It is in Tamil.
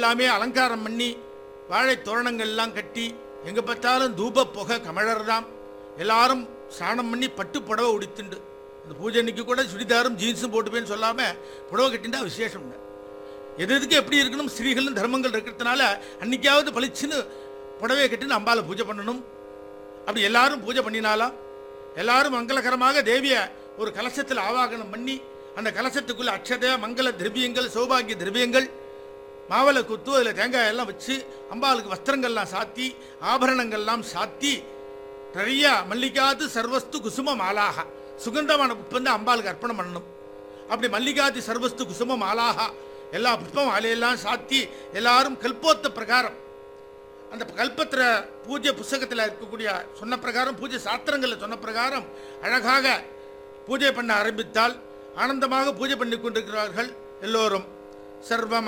எல்லாமே அலங்காரம் பண்ணி வாழை தோரணங்கள் எல்லாம் கட்டி எங்க பார்த்தாலும் தூப புகை கமழர்தாம் எல்லாரும் ஸ்நானம் பண்ணி பட்டு புடவை உடித்துண்டு அந்த பூஜை அன்னைக்கு கூட சுடிதாரும் ஜீன்ஸும் போட்டுப்பேன்னு சொல்லாம புடவை கட்டிண்டா விசேஷம் எது எதுக்கு எப்படி இருக்கணும் ஸ்ரீகளும் தர்மங்கள் இருக்கிறதுனால அன்னைக்காவது பளிச்சுன்னு புடவையை கட்டின்னு அம்பால பூஜை பண்ணணும் அப்படி எல்லாரும் பூஜை பண்ணினாலாம் எல்லாரும் மங்களகரமாக தேவியை ஒரு கலசத்தில் ஆவாகனம் பண்ணி அந்த கலசத்துக்குள்ள அக்ஷத மங்கள திரவியங்கள் சௌபாகிய திரவியங்கள் மாவளை குத்து அதில் தேங்காய் எல்லாம் வச்சு அம்பாளுக்கு வஸ்திரங்கள்லாம் சாத்தி ஆபரணங்கள்லாம் சாத்தி நிறைய மல்லிகாது சர்வஸ்து குசும மாலாக சுகந்தமான புஷ்பம் தான் அம்பாளுக்கு அர்ப்பணம் பண்ணணும் அப்படி மல்லிகாதி சர்வஸ்து குசும மாலாக எல்லா புஷ்பம் மாலையெல்லாம் சாத்தி எல்லாரும் கல்போத்த பிரகாரம் அந்த கல்பத்திர பூஜை புஸ்தகத்தில் இருக்கக்கூடிய சொன்ன பிரகாரம் பூஜை சாஸ்திரங்களில் சொன்ன பிரகாரம் அழகாக பூஜை பண்ண ஆரம்பித்தால் ஆனந்தமாக பூஜை பண்ணி கொண்டிருக்கிறார்கள் எல்லோரும் சர்வ